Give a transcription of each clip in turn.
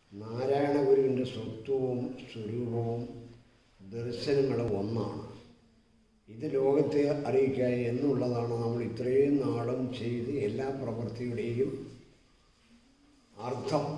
നാരായണ ഗുരുവിൻ്റെ സ്വത്വവും സ്വരൂപവും ദർശനങ്ങളും ഒന്നാണ് ഇത് ലോകത്തെ അറിയിക്കുക എന്നുള്ളതാണ് നമ്മൾ ഇത്രയും നാളും ചെയ്ത് എല്ലാ പ്രവൃത്തിയുടെയും അർത്ഥം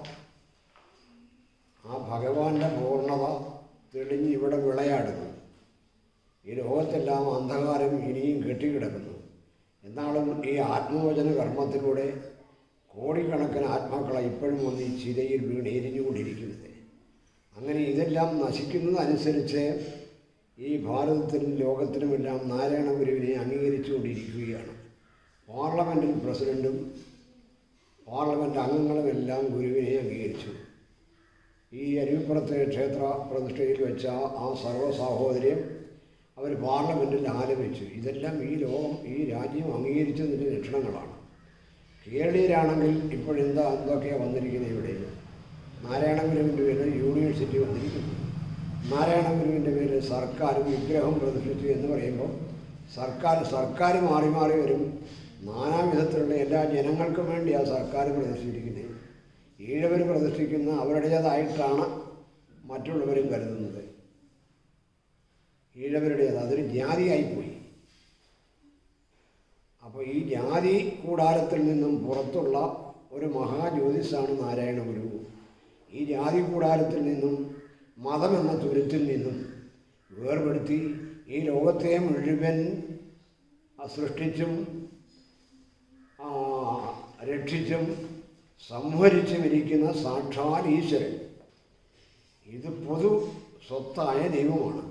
ആ ഭഗവാന്റെ പൂർണ്ണത തെളിഞ്ഞ് ഇവിടെ വിളയാടുന്നു ഈ ലോകത്തെല്ലാം അന്ധകാരം ഇനിയും കെട്ടിക്കിടക്കുന്നു എന്നാലും ഈ ആത്മവചന കർമ്മത്തിലൂടെ കോടിക്കണക്കിന് ആത്മാക്കളെ ഇപ്പോഴും വന്ന് ഈ ചിതയിൽ വീണ് എരിഞ്ഞുകൊണ്ടിരിക്കുന്നത് അങ്ങനെ ഇതെല്ലാം നശിക്കുന്നതനുസരിച്ച് ഈ ഭാരതത്തിനും ലോകത്തിനുമെല്ലാം നാരായണ ഗുരുവിനെ അംഗീകരിച്ചുകൊണ്ടിരിക്കുകയാണ് പാർലമെൻറ്റിൽ പ്രസിഡൻറ്റും പാർലമെൻറ്റ് അംഗങ്ങളുമെല്ലാം ഗുരുവിനെ അംഗീകരിച്ചു ഈ അരുവിപ്പുറത്തെ ക്ഷേത്ര പ്രതിഷ്ഠയിൽ വെച്ച ആ സർവ്വ സാഹോദര്യം അവർ പാർലമെൻറ്റിൽ ആലപിച്ചു ഇതെല്ലാം ഈ ലോകം ഈ രാജ്യം അംഗീകരിച്ചതിൻ്റെ ലക്ഷണങ്ങളാണ് കേരളീയരാണെങ്കിൽ ഇപ്പോഴെന്താ എന്തൊക്കെയാണ് വന്നിരിക്കുന്നത് ഇവിടെ നാരായണ ഗുരുവിൻ്റെ പേരിൽ യൂണിവേഴ്സിറ്റി വന്നിരിക്കുന്നു നാരായണ ഗുരുവിൻ്റെ പേരിൽ സർക്കാർ വിഗ്രഹം പ്രതിഷ്ഠിച്ചു എന്ന് പറയുമ്പോൾ സർക്കാർ സർക്കാർ മാറി മാറി വരും നാനാവിധത്തിലുള്ള എല്ലാ ജനങ്ങൾക്കും വേണ്ടി ആ സർക്കാർ പ്രതിഷ്ഠിച്ചിരിക്കുന്നത് ഈഴവർ പ്രതിഷ്ഠിക്കുന്ന അവരുടേതായിട്ടാണ് മറ്റുള്ളവരും കരുതുന്നത് ഈഴവരുടേത് അതൊരു ജാതിയായിപ്പോയി അപ്പോൾ ഈ ജാതി കൂടാരത്തിൽ നിന്നും പുറത്തുള്ള ഒരു മഹാജ്യോതിസാണ് നാരായണ ഗുരു ഈ ജാതി കൂടാരത്തിൽ നിന്നും മതമെന്ന തുരുത്തിൽ നിന്നും വേർപെടുത്തി ഈ ലോകത്തെ മുഴുവൻ സൃഷ്ടിച്ചും ആ, രക്ഷിച്ചും സംഹരിച്ചും ഇരിക്കുന്ന സാക്ഷാൽ ഈശ്വരൻ ഇത് പൊതു സ്വത്തായ ദൈവമാണ്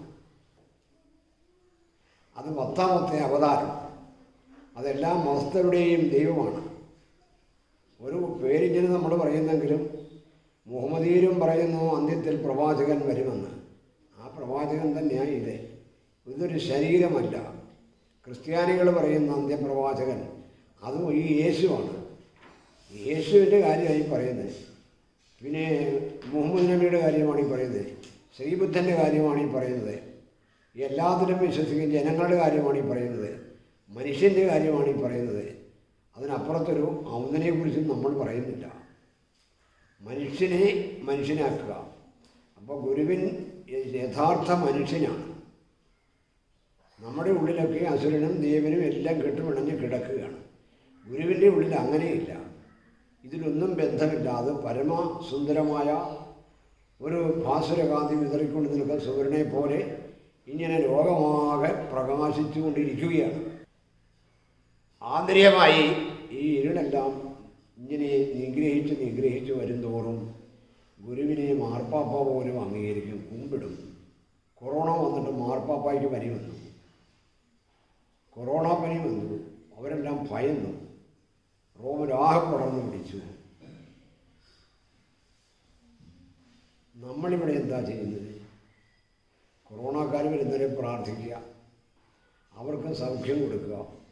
അത് പത്താമത്തെ അവതാരം അതെല്ലാ മതസ്ഥരുടെയും ദൈവമാണ് ഒരു പേരിങ്ങനെ നമ്മൾ പറയുന്നെങ്കിലും മുഹമ്മദീരും പറയുന്നു അന്ത്യത്തിൽ പ്രവാചകൻ വരുമെന്ന് ആ പ്രവാചകൻ തന്നെയാണ് ഇത് ഇതൊരു ശരീരമല്ല ക്രിസ്ത്യാനികൾ പറയുന്ന അന്ത്യപ്രവാചകൻ അതും ഈ യേശുവാണ് യേശുവിൻ്റെ കാര്യമായി പറയുന്നത് പിന്നെ മുഹമ്മദ് നബിയുടെ കാര്യമാണ് ഈ പറയുന്നത് ശ്രീബുദ്ധൻ്റെ കാര്യമാണ് ഈ പറയുന്നത് എല്ലാത്തിലും വിശ്വസിക്കുന്ന ജനങ്ങളുടെ കാര്യമാണ് ഈ പറയുന്നത് മനുഷ്യൻ്റെ കാര്യമാണ് ഈ പറയുന്നത് അതിനപ്പുറത്തൊരു ഔന്നനെക്കുറിച്ച് നമ്മൾ പറയുന്നില്ല മനുഷ്യനെ മനുഷ്യനാക്കുക അപ്പോൾ ഗുരുവിൻ യഥാർത്ഥ മനുഷ്യനാണ് നമ്മുടെ ഉള്ളിലൊക്കെ അസുരനും ദേവനും എല്ലാം കെട്ടുപിണഞ്ഞ് കിടക്കുകയാണ് ഗുരുവിൻ്റെ ഉള്ളിൽ അങ്ങനെയില്ല ഇതിലൊന്നും ബന്ധമില്ല അത് പരമസുന്ദരമായ ഒരു ഭാസുരകാന്തി വിതറിക്കൊണ്ട് നിൽക്കുന്ന സൂര്യനെ പോലെ ഇങ്ങനെ ലോകമാകെ പ്രകാശിച്ചു കൊണ്ടിരിക്കുകയാണ് ആന്തരികമായി ഈ ഇരുളെല്ലാം ഇങ്ങനെ നിഗ്രഹിച്ച് നിഗ്രഹിച്ച് വരുന്തോറും ഗുരുവിനെ മാർപ്പാപ്പ പോലും അംഗീകരിക്കും കുമ്പിടും കൊറോണ വന്നിട്ട് മാർപ്പാപ്പായ്ക്ക് പനി വന്നു കൊറോണ പനി വന്നു അവരെല്ലാം ഭയന്നു റോമരാഹം പടർന്നു പിടിച്ചു നമ്മളിവിടെ എന്താ ചെയ്യുന്നത് കൊറോണക്കാർ വരുന്നവരെ പ്രാർത്ഥിക്കുക അവർക്ക് സൗഖ്യം കൊടുക്കുക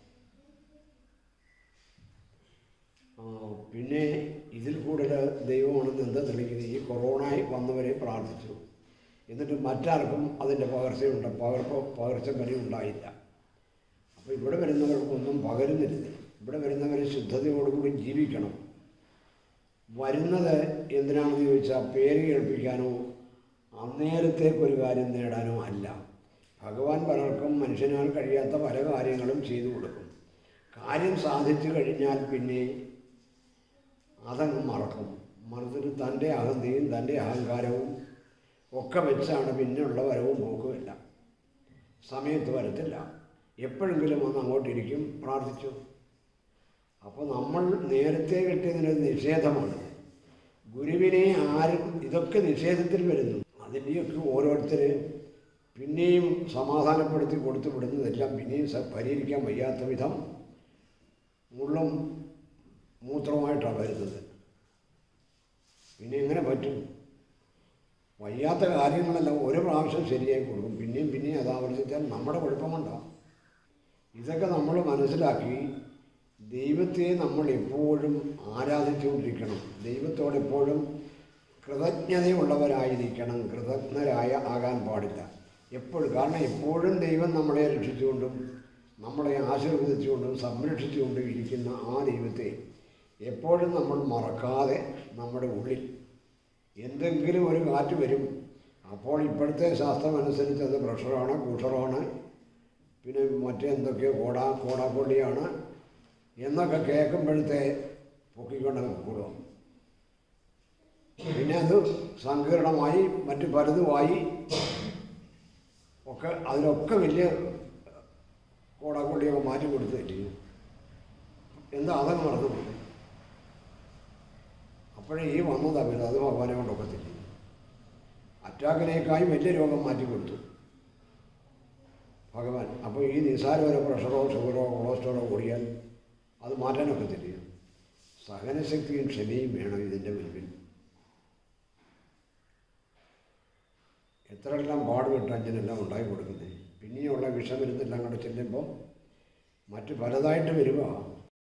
ആ, പിന്നെ ഇതിൽ കൂടുതൽ ദൈവമാണെന്ന് എന്താ തെളിയിക്കുന്നത് ഈ കൊറോണ വന്നവരെ പ്രാർത്ഥിച്ചു എന്നിട്ട് മറ്റാർക്കും അതിൻ്റെ പകർച്ചയുണ്ട് പകർപ്പ് പകർച്ചപ്പനി ഉണ്ടായില്ല അപ്പോൾ ഇവിടെ വരുന്നവർക്കൊന്നും പകരുന്നില്ല ഇവിടെ വരുന്നവർ ശുദ്ധതയോടുകൂടി ജീവിക്കണം വരുന്നത് എന്തിനാണെന്ന് ചോദിച്ചാൽ പേര് കേൾപ്പിക്കാനോ അന്നേരത്തേക്കൊരു കാര്യം നേടാനോ അല്ല ഭഗവാൻ പലർക്കും മനുഷ്യനാൽ കഴിയാത്ത പല കാര്യങ്ങളും ചെയ്തു കൊടുക്കും കാര്യം സാധിച്ചു കഴിഞ്ഞാൽ പിന്നെ അതങ്ങ് മറക്കും മറന്നിട്ട് തൻ്റെ അഹന്തയും തൻ്റെ അഹങ്കാരവും ഒക്കെ വെച്ചാണ് പിന്നെയുള്ള വരവും പോക്കുമില്ല സമയത്ത് വരത്തില്ല എപ്പോഴെങ്കിലും ഒന്ന് അങ്ങോട്ടിരിക്കും പ്രാർത്ഥിച്ചു അപ്പോൾ നമ്മൾ നേരത്തെ കിട്ടിയതിനൊരു നിഷേധമാണ് ഗുരുവിനെ ആരും ഇതൊക്കെ നിഷേധത്തിൽ വരുന്നു അതിൻ്റെയൊക്കെ ഓരോരുത്തർ പിന്നെയും സമാധാനപ്പെടുത്തി കൊടുത്തു വിടുന്നതെല്ലാം പിന്നെയും സ- പരിഹരിക്കാൻ വയ്യാത്ത വിധം മുള്ളും മൂത്രവുമായിട്ടാണ് വരുന്നത് പിന്നെ എങ്ങനെ പറ്റും വയ്യാത്ത കാര്യങ്ങളെല്ലാം ഒരു പ്രാവശ്യം ശരിയായി കൊടുക്കും പിന്നെയും പിന്നെയും അത് ആവർത്തിച്ചാൽ നമ്മുടെ കുഴപ്പമുണ്ടാവും ഇതൊക്കെ നമ്മൾ മനസ്സിലാക്കി ദൈവത്തെ നമ്മൾ എപ്പോഴും ആരാധിച്ചുകൊണ്ടിരിക്കണം ദൈവത്തോട് എപ്പോഴും കൃതജ്ഞതയുള്ളവരായിരിക്കണം കൃതജ്ഞരായ ആകാൻ പാടില്ല എപ്പോഴും കാരണം എപ്പോഴും ദൈവം നമ്മളെ രക്ഷിച്ചുകൊണ്ടും നമ്മളെ ആശീർവദിച്ചുകൊണ്ടും സംരക്ഷിച്ചുകൊണ്ടും ഇരിക്കുന്ന ആ ദൈവത്തെ എപ്പോഴും നമ്മൾ മറക്കാതെ നമ്മുടെ ഉള്ളിൽ എന്തെങ്കിലും ഒരു കാറ്റ് വരും അപ്പോൾ ഇപ്പോഴത്തെ ശാസ്ത്രം അനുസരിച്ച് അത് പ്രഷറാണ് കൂഷറാണ് പിന്നെ മറ്റേ എന്തൊക്കെയോ കോടാ കോടാക്കൊള്ളിയാണ് എന്നൊക്കെ കേൾക്കുമ്പോഴത്തെ പൊക്കിക്കൊണ്ട് കൂടും പിന്നെ അത് സങ്കീർണമായി മറ്റു പലതുമായി ഒക്കെ അതിലൊക്കെ വലിയ കോടാക്കൊള്ളിയൊക്കെ മാറ്റി കൊടുത്തിട്ട് എന്താ അതങ്ങ് മറന്നു പോയി അപ്പോഴേ ഈ വന്നതാ പിന്നെ അത് ഭഗവാനെ കൊണ്ടൊക്കത്തില്ല അറ്റാക്കിനേക്കായി വലിയ രോഗം മാറ്റി കൊടുത്തു ഭഗവാൻ അപ്പോൾ ഈ നിസാര ഒരു പ്രഷറോ ഷുഗറോ കൊളസ്ട്രോളോ കൂടിയാൽ അത് മാറ്റാനൊക്കത്തില്ല സഹനശക്തിയും ക്ഷമയും വേണം ഇതിൻ്റെ മുൻപിൽ എത്രയെല്ലാം പാടുപെട്ട് അഞ്ചനെല്ലാം ഉണ്ടാക്കി കൊടുക്കുന്നത് പിന്നെയുള്ള വിഷമരുന്നെല്ലാം കൂടെ ചെല്ലുമ്പോൾ മറ്റ് പലതായിട്ട് വരിക